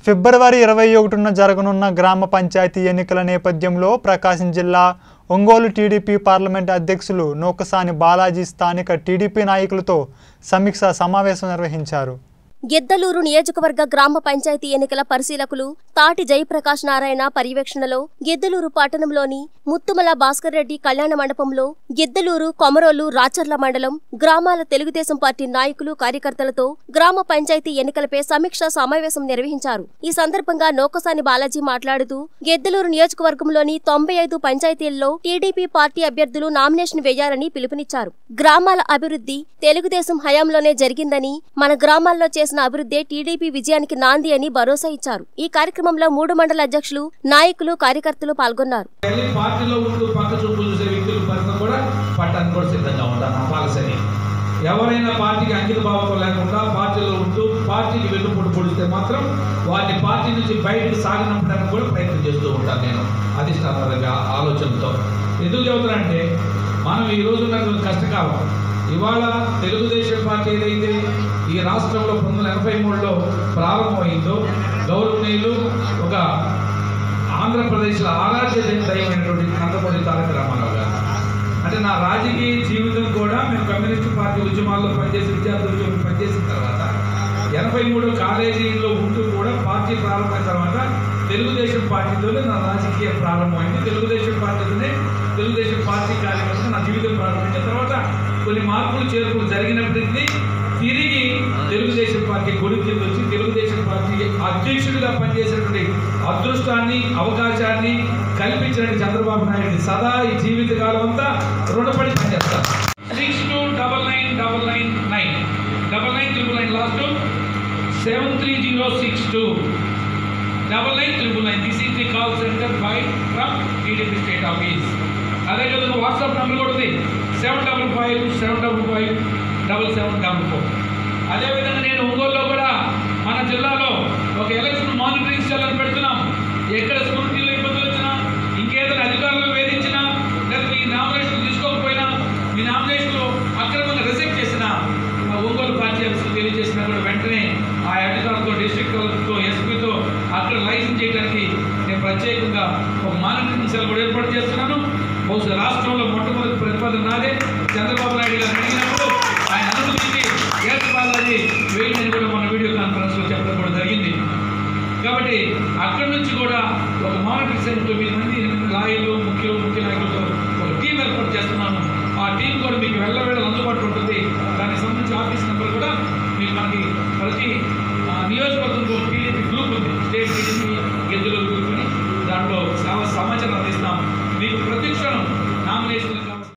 ఫిబ్రవరి ఇరవై ఒకటిన జరగనున్న గ్రామ పంచాయతీ ఎన్నికల నేపథ్యంలో ప్రకాశం జిల్లా ఒంగోలు టీడీపీ పార్లమెంట్ అధ్యక్షులు నూకసాని బాలాజీ స్థానిక టీడీపీ నాయకులతో సమీక్ష సమావేశం నిర్వహించారు గిద్దలూరు నియోజకవర్గ గ్రామ పంచాయతీ ఎన్నికల పరిశీలకులు తాటి జయప్రకాష్ నారాయణ పర్యవేక్షణలో గిద్దలూరు పట్టణంలోని ముత్తుమల భాస్కర్ రెడ్డి కళ్యాణ మండపంలో గిద్దలూరు కొమరోలు రాచర్ల మండలం గ్రామాల తెలుగుదేశం పార్టీ నాయకులు కార్యకర్తలతో గ్రామ పంచాయతీ ఎన్నికలపై సమీక్షా సమావేశం నిర్వహించారు ఈ సందర్భంగా నోకసాని బాలాజీ మాట్లాడుతూ గిద్దలూరు నియోజకవర్గంలోని తొంభై ఐదు పంచాయతీల్లో టీడీపీ పార్టీ అభ్యర్థులు నామినేషన్ వేయాలని పిలుపునిచ్చారు గ్రామాల అభివృద్ధి తెలుగుదేశం హయాంలోనే జరిగిందని మన గ్రామాల్లో చేసిన అభివృద్ధే టీడీపీ విజయానికి నాంది అని భరోసా ఇచ్చారు ఈ కార్యక్రమంలో మూడు మండల అధ్యక్షులు నాయకులు కార్యకర్తలు పాల్గొన్నారు వెళ్ళి పార్టీలో ఉంటూ పక్క చూపు చూసే వ్యక్తుల పరిస్థితి కూడా పట్టడానికి కూడా సిద్ధంగా ఉంటాను నా పాలసీని ఎవరైనా పార్టీకి అంకిత భావంతో లేకుండా పార్టీలో ఉంటూ పార్టీకి వెన్నుపోటు పొడిస్తే మాత్రం వారిని పార్టీ నుంచి బయటకు సాగనంపడానికి కూడా ప్రయత్నం చేస్తూ ఉంటాను నేను అధిష్టానంగా ఆలోచనతో ఎందుకు చెబుతానంటే మనం ఈ రోజు ఉన్నటువంటి కష్టకాలం ఇవాళ తెలుగుదేశం పార్టీ ఏదైతే ఈ రాష్ట్రంలో పంతొమ్మిది వందల ఎనభై మూడులో ప్రారంభమైందో గౌరవనీయులు ఒక ఆంధ్రప్రదేశ్లో ఆరాధ్య దైవమైనటువంటి నందమూరి తారక రామారావు గారు అంటే నా రాజకీయ జీవితం కూడా మేము కమ్యూనిస్ట్ పార్టీ ఉద్యమాల్లో పనిచేసి విద్యార్థి ఉద్యమం పనిచేసిన తర్వాత ఎనభై మూడు కాలేజీలో ఉంటూ కూడా పార్టీ ప్రారంభమైన తర్వాత తెలుగుదేశం పార్టీతోనే నా రాజకీయ ప్రారంభమైంది తెలుగుదేశం పార్టీతోనే తెలుగుదేశం పార్టీ కార్యకర్తగా నా జీవితం ప్రారంభించిన తర్వాత కొన్ని మార్పులు చేర్పులు జరిగినప్పటికీ తిరిగి తెలుగుదేశం పార్టీ గొడుగు కింద వచ్చి తెలుగుదేశం పార్టీ అధ్యక్షుడిగా పనిచేసినటువంటి అదృష్టాన్ని అవకాశాన్ని కల్పించిన చంద్రబాబు నాయుడు సదా ఈ జీవితకాలం అంతా రుణపడి పనిచేస్తారు six two double nine double nine nine double nine triple nine last seven three zero six two double nine triple nine this is the call centre by from TDP state office అదే విధంగా WhatsApp number కూడా ఉంది seven double five seven double five double seven double four అదేవిధంగా నేను ఒంగోలులో కూడా మన జిల్లాలో ఒక ఎలక్షన్ మానిటరింగ్ సెల్ అని పెడుతున్నాం ఎక్కడ స్కూటీలో ఇబ్బందులు వచ్చినా ఇంకేదైనా అధికారులు వేధించినా లేదా మీ నామినేషన్ తీసుకోకపోయినా మీ నామినేషన్లు అక్రమంగా రిజెక్ట్ చేసినా మా ఒంగోలు పార్టీ ఆఫీసులు తెలియజేసినా కూడా వెంటనే ఆ అధికారులతో డిస్ట్రిక్ట్ కలెక్టర్తో ఎస్పీతో అక్కడ లైసెన్స్ చేయడానికి నేను ప్రత్యేకంగా ఒక మానిటరింగ్ సెల్ కూడా ఏర్పాటు చేస్తున్నాను బహుశా రాష్ట్రంలో మొట్టమొదటి ప్రతిపాదన నాదే చంద్రబాబు నాయుడు గారు అడిగినప్పుడు ఆయన అనుమతించి గ్యాస్ బాలాజీ వేయండి కూడా మన వీడియో కాన్ఫరెన్స్లో చెప్పడం కూడా జరిగింది కాబట్టి అక్కడి నుంచి కూడా ఒక మానిటరింగ్ సెల్ తొమ్మిది మంది ఎనిమిది లాయర్లు ముఖ్యులు ముఖ్య నాయకులతో ఒక టీం ఏర్పాటు చేస్తున్నాను ఆ టీం కూడా మీకు వెళ్ళవేళ అందుబాటులో ఉంటుంది దానికి సంబంధించి ఆఫీస్ నెంబర్ కూడా మీకు మనకి ప్రతి ఆ, నియోజకవర్గంలో టీడీపీ గ్రూప్ ఉంది స్టేట్ టీడీపీ గిద్దలు గ్రూప్ అని దాంట్లో సమ- సమాచారం అందిస్తాం మీకు